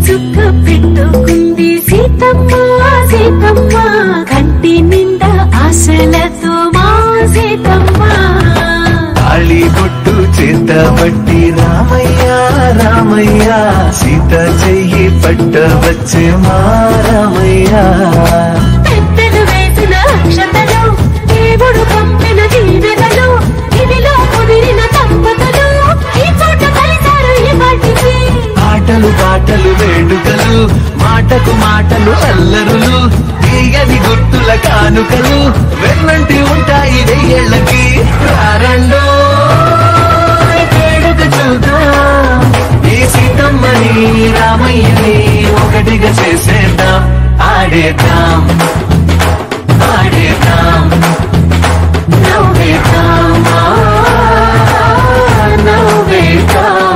చుక్క పెట్టుకుంది సీతమ్మ సీతమ్మ కంటి నిండా ఆశలతో మా సీతమ్మ తాళి బొట్టు చేత బట్టి రామయ్య రామయ్య సీత చెయ్యి పట్ట వచ్చే మా రామయ్య పెద్దలు వేసిన అక్షతలు దేవుడు పంపిన దీవెనలు ఇదిలో కుదిరిన దంపతులు ఈ చోట కలిసారు ఈ వాటికి ఆటలు పాటలు వేడుకలు మాటకు మాటలు అల్లరులు తీయని గుర్తుల కానుకలు వెన్నంటి ఉంటాయి వెయ్యేళ్ళకి రారండో వేడుక చూద్దాం ఈ సీతమ్మని రామయ్యని ఒకటిగా చేసేద్దాం ఆడేద్దాం ఆడేద్దాం నవ్వేద్దాం ఆ, నవ్వేద్దాం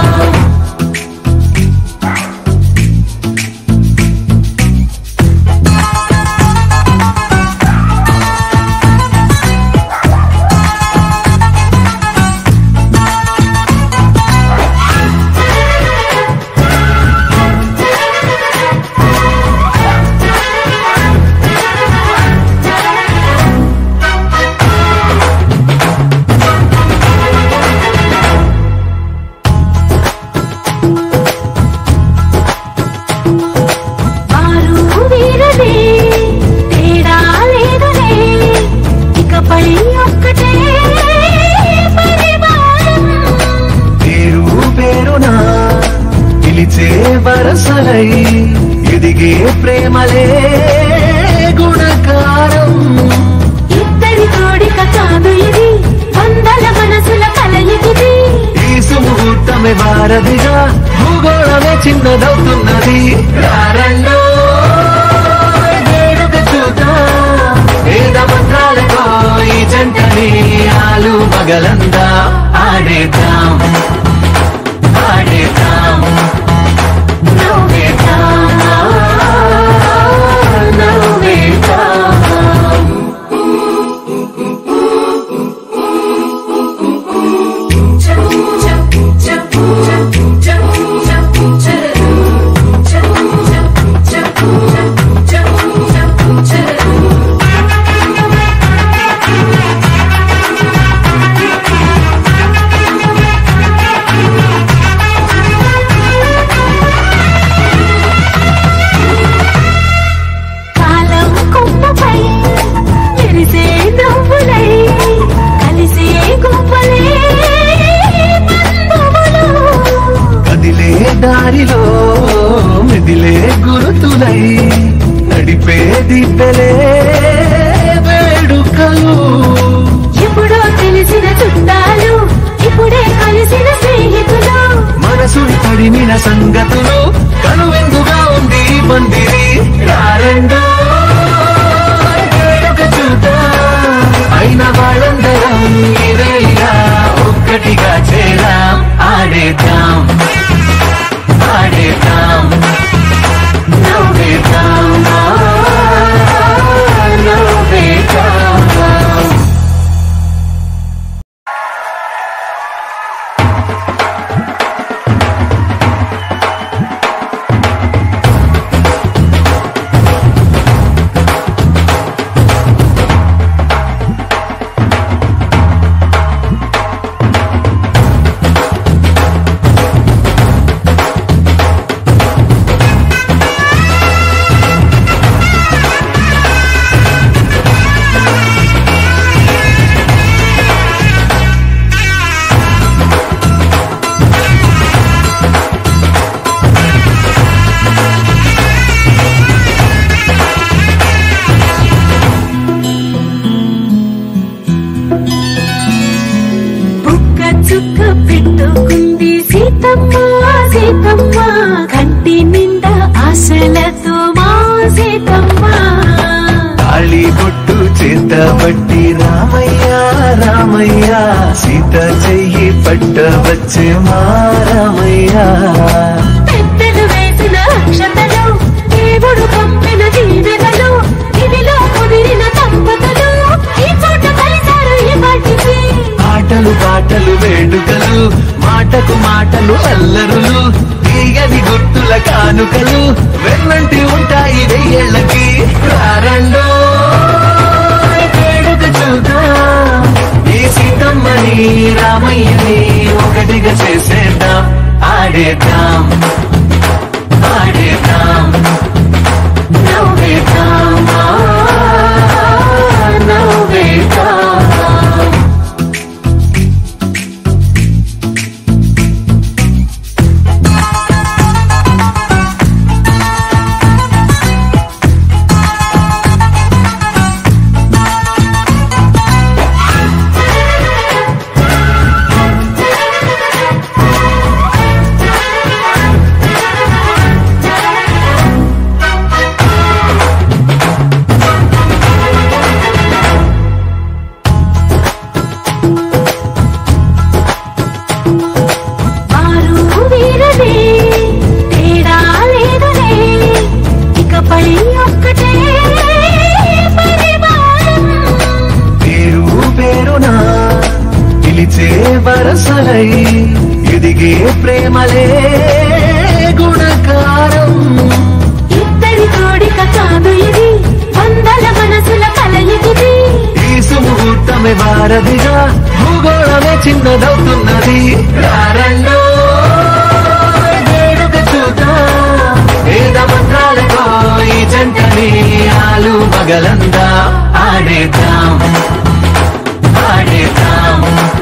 వారు వీరలే తేడా లేదులే ఇకపై ఒక్కటే పరివారం పేరు పేరునా పిలిచే వరసలై ఎదిగే ప్రేమలే గుణకారం ఇద్దరి కోడిక కాదు ఇది వందల మనసుల కలయికిది ఈ సుముహూర్తమే వారధిగా భూగోళమే చిన్నదవుతున్నది రారండో వేడుక చూద్దాం వేద మంత్రాలతో ఈ జంటని ఆలు మగలందా ఆడేద్దాం ఆడేద్దాం నవ్వేద్దాం నవ్వేద్దాం కాలం కొమ్మపై మెరిసే నవ్వులై కలిసే గుంపలే బంధువులు కదిలే దారిలో మిదిలే గురుతులై నడిపే దిబ్బలే వేడుకలు ఎప్పుడో తెలిసిన చుట్టాలు ఇప్పుడే కలిసిన స్నేహితులు మనసుని తడిమిన సంగతులు కనువెందుగా ఉంది ఈ పందిరి రారండో వేడుక చూద్దాం అయిన వాళ్ళందరం ఇదేలా ఒక్కటిగా చేరాం ఆడేద్దాం ఆడేద్దాం నవ్వేద్దాం ఆ, నవ్వేద్దాం బుక్క చుక్క పెట్టుకుంది సీతమ్మ సీతమ్మ కంటి నిండా ఆశలతో మా సీతమ్మ తాళి బొట్టు చేత బట్టి రామయ్య రామయ్య సీత చెయ్యి పట్ట వచ్చే మా రామయ్య పెద్దలు వేసిన అక్షతలు దేవుడు పంపిన దీవెనలు ఇదిలో కుదిరిన దంపతులు ఈ చోట కలిసారు ఈ వాటికి ఆటలు పాటలు వేడుకలు మాటకు మాటలు అల్లరులు తీయని గుర్తుల కాను కానుకలు వెన్నంటి ఉంటాయి వెయ్యేళ్ళకి రారండో వేడుక చూద్దాం ఈ సీతమ్మని రామయ్యని ఒకటిగా చేసేద్దాం ఆడేద్దాం ఆడేద్దాం నవ్వేద్దాం ఆ, నవ్వేద్దాం వారు వీరనే తేడా లేదులే ఇకపై ఒక్కటే పరివారం పేరు పేరునా పిలిచే వరసలై ఎదిగే ప్రేమలే గుణకారం ఇద్దరి కోడిక కాదు ఇది వందల మనసుల కలయికిది ఈ సుముహూర్తమే వారధిగా భూగోళమే చిన్నదవుతున్నది రారండో వేడుక చూద్దాం వేద మంత్రాలతో ఈ జంటని ఆలు మగలందా ఆడేద్దాం ఆడేద్దాం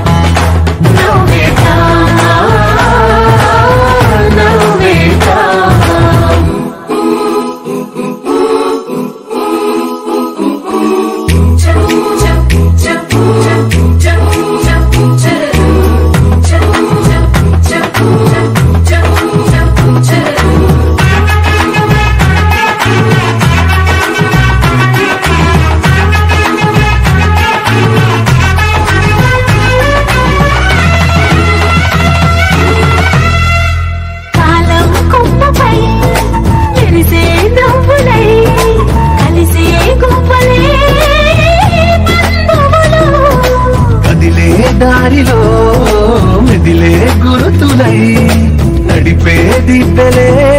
నవ్వేద్దాం నవ్వేద్దాం కాలం కుప్పపై మెరిసే నవ్వులై కలిసే గుంపలే బంధువులు కదిలే దారిలో మెదిలే గురుతులై నడిపే దిబ్బలే